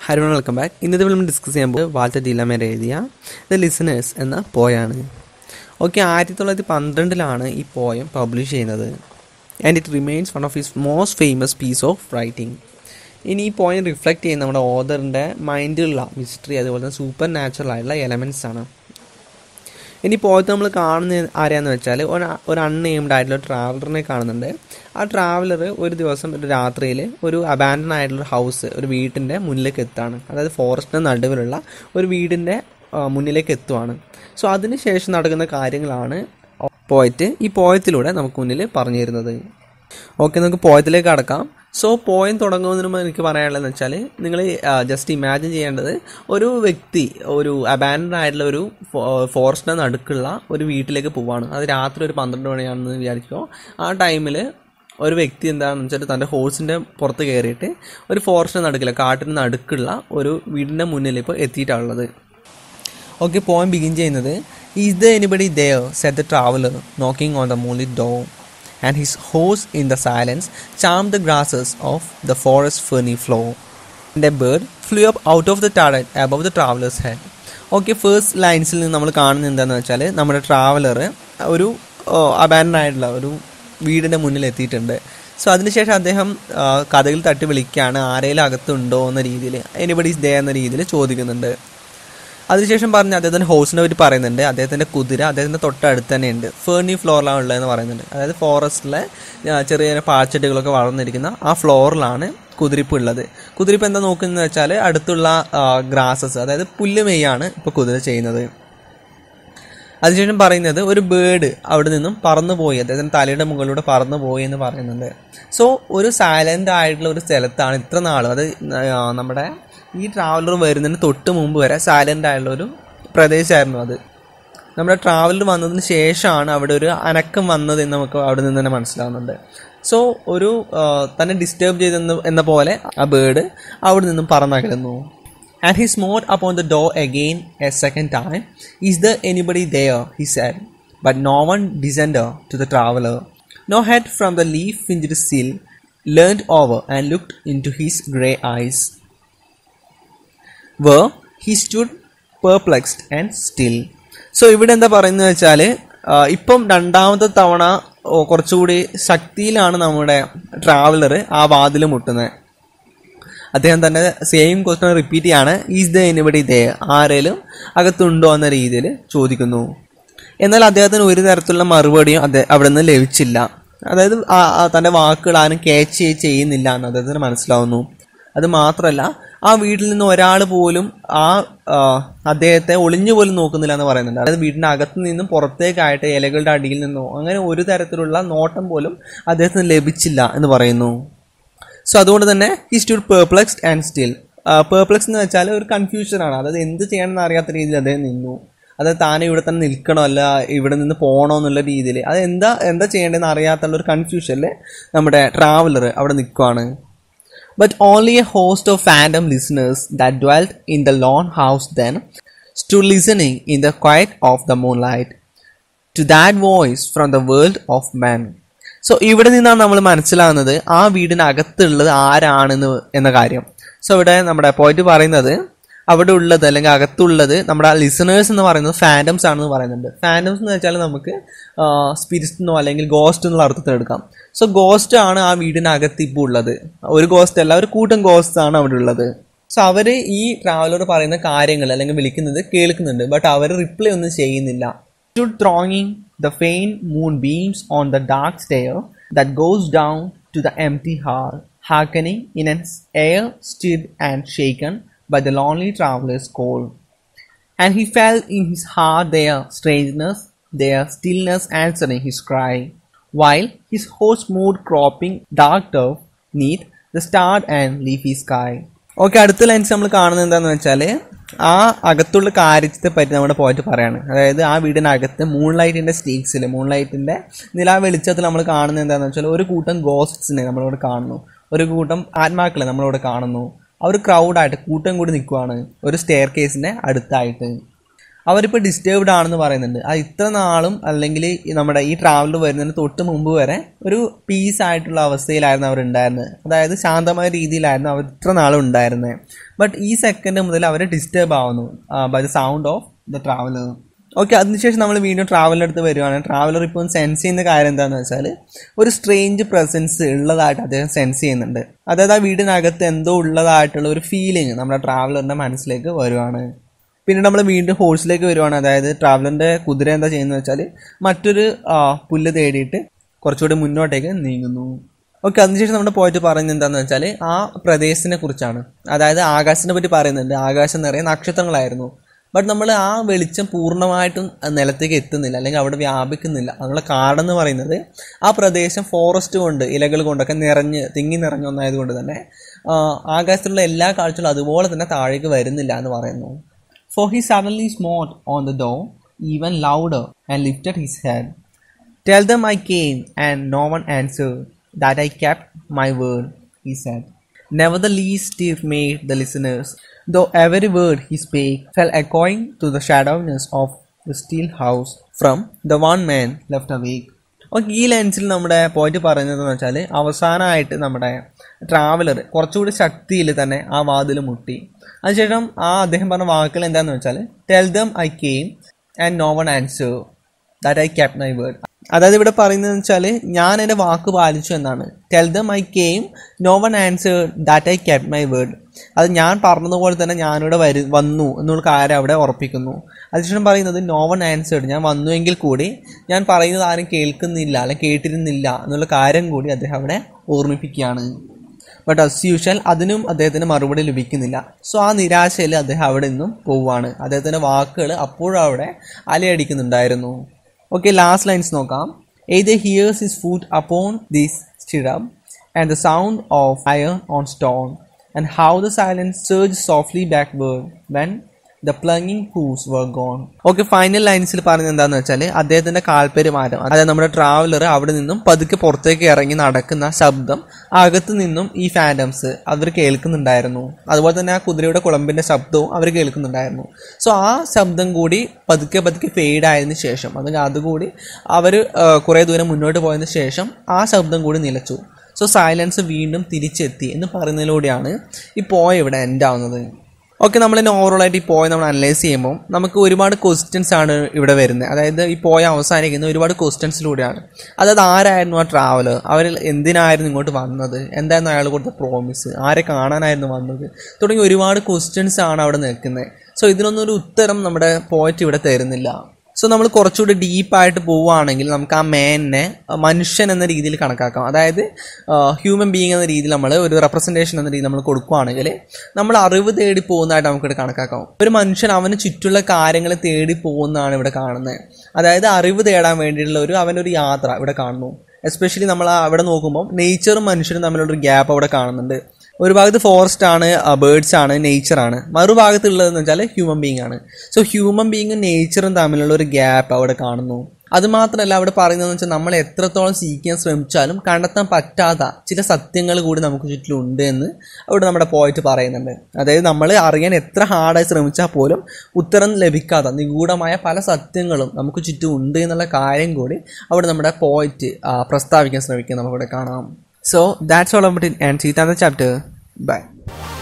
ഹരിവൺ welcome back ഇന്നത്തെ നമ്മൾ discuss ചെയ്യാൻ പോകുന്നത് വാൾട്ടർ ഡിലമേർ എഴുതിയ ദ ലിസണേഴ്സ് എന്ന പോയാണ് ഓക്കെ ആയിരത്തി തൊള്ളായിരത്തി പന്ത്രണ്ടിലാണ് ഈ പോയം പബ്ലിഷ് ചെയ്യുന്നത് and it remains one of his most famous piece of writing ഇനി ഈ പോയിന്റ് റിഫ്ലക്റ്റ് ചെയ്യുന്ന നമ്മുടെ ഓദറിൻ്റെ മൈൻഡിലുള്ള മിസ്റ്ററി അതുപോലെ തന്നെ സൂപ്പർ നാച്ചുറൽ ആയിട്ടുള്ള എലമെൻറ്റ്സ് ആണ് ഇനി പോയത്ത് നമ്മൾ കാണുന്ന ആരെയാന്ന് വെച്ചാൽ ഒരു ഒരു അൺനെയിംഡ് ആയിട്ടുള്ള ട്രാവലറിനെ കാണുന്നുണ്ട് ആ ട്രാവലർ ഒരു ദിവസം ഒരു രാത്രിയിൽ ഒരു അബാൻഡൻ ആയിട്ടുള്ള ഹൗസ് ഒരു വീട്ടിൻ്റെ മുന്നിലേക്ക് എത്താണ് അതായത് ഫോറസ്റ്റിൻ്റെ നടുവിലുള്ള ഒരു വീടിൻ്റെ ആ, മുന്നിലേക്ക് എത്തുവാണ് സോ അതിന് ശേഷം നടക്കുന്ന കാര്യങ്ങളാണ് പോയറ്റ് ഈ പോയത്തിലൂടെ നമുക്ക് മുന്നിൽ പറഞ്ഞു തരുന്നത് ഓക്കെ നമുക്ക് പോയത്തിലേക്ക് കടക്കാം സോ പോയം തുടങ്ങുന്നതിന് മുമ്പ് എനിക്ക് പറയാനുള്ളതെന്ന് വെച്ചാൽ നിങ്ങൾ ജസ്റ്റ് ഇമാജിൻ ചെയ്യേണ്ടത് ഒരു വ്യക്തി ഒരു അബാൻഡൻ ആയിട്ടുള്ള ഒരു ഫോറസ്റ്റിൻ്റെ നടുക്കുള്ള ഒരു വീട്ടിലേക്ക് പോവാണ് അത് രാത്രി ഒരു പന്ത്രണ്ട് മണിയാണെന്ന് വിചാരിച്ചോ ആ ടൈമിൽ ഒരു വ്യക്തി എന്താണെന്ന് വെച്ചാൽ തൻ്റെ ഹോഴ്സിൻ്റെ പുറത്ത് കയറിയിട്ട് ഒരു ഫോറസ്റ്റിൻ്റെ നടുക്കില്ല കാട്ടിന് നടുക്കുള്ള ഒരു വീടിൻ്റെ മുന്നിൽ ഇപ്പോൾ എത്തിയിട്ടുള്ളത് ഓക്കെ പോയിന്റ് ബിഗിൻ ചെയ്യുന്നത് is the anybody there said the traveller knocking on the moonlit door and his horse in the silence champed the grasses of the forest ferny floor and a bird flew up out of the turret above the traveller's head okay first ലൈൻസിൽ നിന്ന് നമ്മൾ കാണുന്നത് എന്താണെന്ന് വെച്ചാൽ നമ്മുടെ traveller ഒരു abandon ആയിട്ടുള്ള ഒരു വീടിൻ്റെ മുന്നിൽ എത്തിയിട്ടുണ്ട് സോ അതിനുശേഷം അദ്ദേഹം ആ, കഥകിൽ തട്ടി വിളിക്കുകയാണ് ആരെങ്കിലും അകത്തുണ്ടോ എന്ന രീതിയിൽ എനിബഡീസ് ഡേ എന്ന രീതിയിൽ ചോദിക്കുന്നുണ്ട് അതിനുശേഷം പറഞ്ഞ് അദ്ദേഹത്തിൻ്റെ ഹോഴ്സിനെ പറ്റി പറയുന്നുണ്ട് അദ്ദേഹത്തിൻ്റെ കുതിര അദ്ദേഹത്തിൻ്റെ തൊട്ടടുത്ത് തന്നെ ഉണ്ട് ഫേർണി ഫ്ലോറിലാണ് ഉള്ളതെന്ന് പറയുന്നുണ്ട് അതായത് ഫോറസ്റ്റിലെ ആ, ചെറിയ ചെറിയ പാച്ചെടികളൊക്കെ വളർന്നിരിക്കുന്ന ആ ഫ്ലോറിലാണ് കുതിരിപ്പ് ഉള്ളത് കുതിരിപ്പ് എന്താ നോക്കുന്നത് വെച്ചാൽ അടുത്തുള്ള ഗ്രാസസ് അതായത് പുല്ല് മെയ്യാണ് ഇപ്പോൾ കുതിര ചെയ്യുന്നത് അതിനുശേഷം പറയുന്നത് ഒരു ബേർഡ് അവിടെ നിന്നും പറന്നു പോയി അദ്ദേഹത്തിൻ്റെ തലയുടെ മുകളിലൂടെ പറന്നു പോയി എന്ന് പറയുന്നുണ്ട് സോ ഒരു സൈലൻ്റ് ആയിട്ടുള്ള ഒരു സ്ഥലത്താണ് ഇത്ര നാളും അത് ആ, നമ്മുടെ ഈ ട്രാവലർ വരുന്നതിന് തൊട്ട് മുമ്പ് വരെ സൈലൻ്റ് ആയിട്ടുള്ള ഒരു പ്രദേശമായിരുന്നു അത് നമ്മുടെ ട്രാവലർ വന്നതിന് ശേഷമാണ് അവിടെ ഒരു അനക്കം വന്നത് എന്ന് നമുക്ക് അവിടെ നിന്ന് തന്നെ മനസ്സിലാവുന്നുണ്ട് സോ ഒരു ആ, തന്നെ ഡിസ്റ്റർബ് ചെയ്തെന്ന് എന്ന പോലെ ആ ബേർഡ് അവിടെ നിന്നും പറന്നകലുന്നു and he smote upon the door again a second time is the anybody there he said but no one descended to the traveller no head from the leaf in the sill leaned over and looked in to his grey eyes where he stood perplexed and still so ഇവിടെ എന്താ പറയുന്നത് വെച്ചാൽ ഇപ്പം രണ്ടാമത്തെ തവണ ഓ, കുറച്ചുകൂടി ശക്തിയിലാണ് നമ്മുടെ traveller ആ വാതിൽ മുട്ടുന്നത് അദ്ദേഹം തന്നെ സെയിം ക്വസ്റ്റൻ റിപ്പീറ്റ് ചെയ്യാണ് ഈസ് ദ എനിബഡി ദേ ആരേലും അകത്തുണ്ടോ എന്ന രീതിയിൽ ചോദിക്കുന്നു എന്നാൽ അദ്ദേഹത്തിന് ഒരു തരത്തിലുള്ള മറുപടിയും അദ്ദേഹം അവിടെ നിന്ന് ലഭിച്ചില്ല അതായത് ആ- ആ തൻ്റെ വാക്കുകൾ ആരും ക്യാച്ച് ചെയ്യുന്നില്ല എന്ന് അദ്ദേഹത്തിന് മനസ്സിലാവുന്നു അത് മാത്രമല്ല ആ വീട്ടിൽ നിന്ന് ഒരാൾ പോലും ആ ആ, അദ്ദേഹത്തെ ഒളിഞ്ഞു പോലും നോക്കുന്നില്ല എന്ന് പറയുന്നുണ്ട് അതായത് വീടിൻ്റെ അകത്ത് നിന്നും പുറത്തേക്കായിട്ട് ഇലകളുടെ അടിയിൽ നിന്നോ അങ്ങനെ ഒരു തരത്തിലുള്ള നോട്ടം പോലും അദ്ദേഹത്തിന് ലഭിച്ചില്ല എന്ന് പറയുന്നു സോ അതുകൊണ്ട് തന്നെ ഈ stood perplexed and still perplex എന്ന് വെച്ചാൽ ഒരു കൺഫ്യൂഷൻ ആണ് അതായത് എന്ത് ചെയ്യണമെന്ന് അറിയാത്ത രീതിയിൽ അദ്ദേഹം നിന്നു അതായത് താൻ ഇവിടെ തന്നെ നിൽക്കണോ അല്ല ഇവിടെ നിന്ന് പോകണോ എന്നുള്ള രീതിയിൽ അത് എന്താ എന്താ ചെയ്യേണ്ടതെന്ന് അറിയാത്തുള്ള ഒരു കൺഫ്യൂഷനിൽ നമ്മുടെ ട്രാവലർ അവിടെ നിൽക്കുവാണ് But only a host of phantom listeners that dwelt in the lone house then stood listening in the quiet of the moonlight to that voice from the world of men. So ഇവിടെ നിന്നാണ് നമ്മൾ മനസ്സിലാകുന്നത് ആ വീടിനകത്തുള്ളത് ആരാണെന്ന് എന്ന കാര്യം so ഇവിടെ നമ്മുടെ പോയിട്ട് പറയുന്നത് അവിടെ ഉള്ളത് അല്ലെങ്കിൽ അകത്തുള്ളത് നമ്മുടെ ലിസണേഴ്സ് എന്ന് പറയുന്നത് ഫാൻഡംസ് ആണെന്ന് പറയുന്നുണ്ട് ഫാൻഡംസ് എന്ന് വെച്ചാൽ നമുക്ക് സ്പിരിറ്റ്സ് എന്നോ അല്ലെങ്കിൽ ഗോസ്റ്റ് എന്നുള്ള അർത്ഥത്തിൽ എടുക്കാം സോ ഗോസ്റ്റ് ആണ് ആ വീടിനകത്ത് ഇപ്പോൾ ഉള്ളത് ഒരു ഗോസ്റ്റ് അല്ല ഒരു കൂട്ടം ഗോസ്റ്റ് ആണ് അവിടെ ഉള്ളത് സോ അവർ ഈ ട്രാവലർ പറയുന്ന കാര്യങ്ങൾ അല്ലെങ്കിൽ വിളിക്കുന്നത് കേൾക്കുന്നുണ്ട് ബട്ട് അവർ റിപ്ലൈ ഒന്നും ചെയ്യുന്നില്ല stood thronging the faint moonbeams on the dark stair that goes down to the empty hall, hearkening in an air stirred and shaken by the lonely traveler's call. And he felt in his heart their strangeness, their stillness answering his cry, while his horse moved cropping dark turf neath the starred and leafy sky. Okay അടുത്ത lines നമ്മൾ കാണുന്നത് എന്താണെന്ന് വെച്ചാൽ ആ അകത്തുള്ള കാര്യത്തെ പറ്റി നമ്മുടെ പോയിട്ട് പറയാണ് അതായത് ആ വീടിനകത്ത് മൂൺ ലൈറ്റിൻ്റെ സ്റ്റീക്സിൽ മൂൺ ലൈറ്റിൻ്റെ നിലാ വെളിച്ചത്തിൽ നമ്മൾ കാണുന്നത് എന്താണെന്ന് വെച്ചാൽ ഒരു കൂട്ടം ഗോസ്റ്റ്സിനെ നമ്മളിവിടെ കാണുന്നു ഒരു കൂട്ടം ആത്മാക്കളെ നമ്മളിവിടെ കാണുന്നു അവർ ക്രൗഡായിട്ട് കൂട്ടം കൂടി നിൽക്കുവാണ് ഒരു സ്റ്റെയർ കേസിൻ്റെ അടുത്തായിട്ട് അവരിപ്പോൾ ഡിസ്റ്റർബ്ഡ് ആണെന്ന് പറയുന്നുണ്ട് അത് ഇത്ര നാളും അല്ലെങ്കിൽ ഈ നമ്മുടെ ഈ ട്രാവലർ വരുന്നതിന് തൊട്ട് മുമ്പ് വരെ ഒരു പീസ് ആയിട്ടുള്ള അവസ്ഥയിലായിരുന്നു അവർ ഉണ്ടായിരുന്നത് അതായത് ശാന്തമായ രീതിയിലായിരുന്നു അവർ ഇത്ര നാളും ഉണ്ടായിരുന്നത് ബട്ട് ഈ സെക്കൻഡ് മുതൽ അവർ ഡിസ്റ്റർബ് ആവുന്നു by the sound of the traveller okay അതിനുശേഷം നമ്മൾ വീണ്ടും ട്രാവലർ അടുത്ത് വരുവാണ് ട്രാവലർ ഇപ്പോൾ സെൻസ് ചെയ്യുന്ന കാര്യം എന്താണെന്ന് വെച്ചാൽ ഒരു സ്ട്രേഞ്ച് പ്രസൻസ് ഉള്ളതായിട്ട് അദ്ദേഹം സെൻസ് ചെയ്യുന്നുണ്ട് അതായത് ആ വീടിനകത്ത് എന്തോ ഉള്ളതായിട്ടുള്ള ഒരു ഫീലിംഗ് നമ്മുടെ ട്രാവലറിൻ്റെ മനസ്സിലേക്ക് വരുവാണ് പിന്നെ നമ്മൾ വീണ്ടും ഹോഴ്സിലേക്ക് വരുവാണ് അതായത് ട്രാവലറിൻ്റെ കുതിര എന്താ ചെയ്യുന്നത് വെച്ചാൽ മറ്റൊരു ആ, പുല്ല് തേടിയിട്ട് കുറച്ചുകൂടി മുന്നോട്ടേക്ക് നീങ്ങുന്നു ഓക്കെ അതിനുശേഷം നമ്മുടെ പോയിട്ട് പറയുന്നത് എന്താണെന്ന് വെച്ചാൽ ആ പ്രദേശത്തിനെ കുറിച്ചാണ് അതായത് ആകാശത്തിനെ പറ്റി പറയുന്നുണ്ട് ആകാശം നിറയെ നക്ഷത്രങ്ങളായിരുന്നു ബട്ട് നമ്മൾ ആ വെളിച്ചം പൂർണ്ണമായിട്ടും നിലത്തേക്ക് എത്തുന്നില്ല അല്ലെങ്കിൽ അവിടെ വ്യാപിക്കുന്നില്ല അതിനുള്ള കാരണം എന്ന് പറയുന്നത് ആ പ്രദേശം ഫോറസ്റ്റ് കൊണ്ട് ഇലകൾ കൊണ്ടൊക്കെ നിറഞ്ഞ് തിങ്ങി നിറഞ്ഞ ഒന്നായതുകൊണ്ട് തന്നെ ആ, ആകാശത്തിലുള്ള എല്ലാ കാഴ്ചകളും അതുപോലെ തന്നെ താഴേക്ക് വരുന്നില്ല എന്ന് പറയുന്നു For he suddenly smote on the door even louder and lifted his head. Tell them I came, and no one answered, that I kept my word, he said. Nevertheless, Steve made the listeners, though every word he spake fell echoing to the shadowness of the steel house from the one man left awake. Okay ഈ ലെൻസിൽ നമ്മുടെ point പറയുന്നത് എന്ന് വെച്ചാൽ അവസാനമായിട്ട് നമ്മുടെ traveller കുറച്ചുകൂടി ശക്തിയിൽ തന്നെ ആ വാതിൽ മുട്ടി അതിനുശേഷം ആ അദ്ദേഹം പറഞ്ഞ വാക്കുകൾ എന്താണെന്ന് വെച്ചാൽ tell them I came and no one answer that I kept my word അതായത് ഇവിടെ പറയുന്നത് വെച്ചാൽ ഞാൻ എൻ്റെ വാക്ക് പാലിച്ചു എന്നാണ് tell them I came no one answer that I kept my word അത് ഞാൻ പറഞ്ഞതുപോലെ തന്നെ ഞാനിവിടെ വരു വന്നു എന്നുള്ള കാര്യം അവിടെ ഉറപ്പിക്കുന്നു അതിനുശേഷം പറയുന്നത് നോ വൺ ആൻസേർഡ് ഞാൻ വന്നുവെങ്കിൽ കൂടി ഞാൻ പറയുന്നത് ആരും കേൾക്കുന്നില്ല അല്ലെങ്കിൽ കേട്ടിരുന്നില്ല എന്നുള്ള കാര്യം കൂടി അദ്ദേഹം അവിടെ ഓർമ്മിപ്പിക്കുകയാണ് ബട്ട് അസ് യൂഷ്വൽ അതിനും അദ്ദേഹത്തിന് മറുപടി ലഭിക്കുന്നില്ല സോ ആ നിരാശയിൽ അദ്ദേഹം അവിടെ നിന്നും പോവുകയാണ് അദ്ദേഹത്തിൻ്റെ വാക്കുകൾ അപ്പോഴും അവിടെ അലയടിക്കുന്നുണ്ടായിരുന്നു ഓക്കെ ലാസ്റ്റ് ലൈൻസ് നോക്കാം aye they hears his foot upon this stirrup and the sound of iron on stone and how the silence surged softly backward when the plunging hoofs were gone okay final ലൈൻസിൽ പറഞ്ഞത് എന്താണെന്ന് വെച്ചാൽ അദ്ദേഹത്തിന്റെ കാൽപെരുമാറ്റം അതായത് നമ്മുടെ traveller അവിടെ നിന്നും പതുക്കെ പുറത്തേക്ക് ഇറങ്ങി നടക്കുന്ന ശബ്ദം അകത്തു നിന്നും ഈ ഫാൻഡംസ് അവർ കേൾക്കുന്നുണ്ടായിരുന്നു അതുപോലെ തന്നെ ആ കുതിരയുടെ കുളമ്പിന്റെ ശബ്ദവും അവർ കേൾക്കുന്നുണ്ടായിരുന്നു സോ ആ ശബ്ദം കൂടി പതുക്കെ പതുക്കെ ഫെയ്ഡ് ആയതിനു ശേഷം അല്ലെങ്കിൽ അതുകൂടി അവർ കുറേ ദൂരം മുന്നോട്ട് പോയതിനു ശേഷം ആ ശബ്ദം കൂടി നിലച്ചു സോ സൈലൻസ് വീണ്ടും തിരിച്ചെത്തി എന്ന് പറയുന്നതിലൂടെയാണ് ഈ പോയ ഇവിടെ എൻഡ് ആവുന്നത് ഓക്കെ നമ്മൾ ഓവറോളായിട്ട് ഈ പോയ നമ്മൾ അനലൈസ് ചെയ്യുമ്പോൾ നമുക്ക് ഒരുപാട് ക്വസ്റ്റ്യൻസ് ആണ് ഇവിടെ വരുന്നത് അതായത് ഈ പോയ അവസാനിക്കുന്ന ഒരുപാട് ക്വസ്റ്റ്യൻസിലൂടെയാണ് അതായത് ആരായിരുന്നു ആ ട്രാവലർ അവർ എന്തിനായിരുന്നു ഇങ്ങോട്ട് വന്നത് എന്തായിരുന്നു അയാൾ കൊടുത്ത പ്രോമിസ് ആരെ കാണാനായിരുന്നു വന്നത് തുടങ്ങി ഒരുപാട് ക്വസ്റ്റ്യൻസ് ആണ് അവിടെ നിൽക്കുന്നത് സോ ഇതിനൊന്നും ഒരു ഉത്തരം നമ്മുടെ പോയറ്റ് ഇവിടെ തരുന്നില്ല സോ നമ്മൾ കുറച്ചുകൂടി ഡീപ്പായിട്ട് പോവുകയാണെങ്കിൽ നമുക്ക് ആ മാനിനെ മനുഷ്യൻ എന്ന രീതിയിൽ കണക്കാക്കാം അതായത് ഹ്യൂമൻ ബീങ് എന്ന രീതിയിൽ നമ്മൾ ഒരു റെപ്രസെൻറ്റേഷൻ എന്ന രീതിയിൽ നമ്മൾ കൊടുക്കുകയാണെങ്കിൽ നമ്മൾ അറിവ് തേടി പോകുന്നതായിട്ട് നമുക്കിവിടെ കണക്കാക്കാം ഒരു മനുഷ്യൻ അവന് ചുറ്റുള്ള കാര്യങ്ങൾ തേടി പോകുന്നതാണ് ഇവിടെ കാണുന്നത് അതായത് അറിവ് തേടാൻ വേണ്ടിയിട്ടുള്ള ഒരു അവൻ്റെ ഒരു യാത്ര ഇവിടെ കാണുന്നു എസ്പെഷ്യലി നമ്മൾ ആ അവിടെ നോക്കുമ്പോൾ നേച്ചറും മനുഷ്യരും തമ്മിലുള്ള ഒരു ഗ്യാപ്പ് അവിടെ കാണുന്നുണ്ട് ഒരു ഭാഗത്ത് ഫോറസ്റ്റ് ആണ് ബേർഡ്സ് ആണ് നേച്ചർ ആണ് മറുഭാഗത്തുള്ളതെന്ന് വെച്ചാൽ ഹ്യൂമൻ ബീങ് ആണ് സോ ഹ്യൂമൻ ബീങ്ങും നേച്ചറും തമ്മിലുള്ള ഒരു ഗ്യാപ്പ് അവിടെ കാണുന്നു അത് മാത്രമല്ല അവിടെ പറയുന്നതെന്ന് വെച്ചാൽ നമ്മൾ എത്രത്തോളം സീക്കാൻ ശ്രമിച്ചാലും കണ്ടെത്താൻ പറ്റാത്ത ചില സത്യങ്ങൾ കൂടി നമുക്ക് ചുറ്റിലും ഉണ്ട് എന്ന് അവിടെ നമ്മുടെ പോയിന്റ് പറയുന്നുണ്ട് അതായത് നമ്മൾ അറിയാൻ എത്ര ഹാർഡായി ശ്രമിച്ചാൽ പോലും ഉത്തരം ലഭിക്കാത്ത നിഗൂഢമായ പല സത്യങ്ങളും നമുക്ക് ചുറ്റും ഉണ്ട് എന്നുള്ള കാര്യം കൂടി അവിടെ നമ്മുടെ പോയിന്റ് പ്രസ്താവിക്കാൻ ശ്രമിക്കുക നമുക്കിവിടെ കാണാം So that's all about it and see you in the chapter. Bye.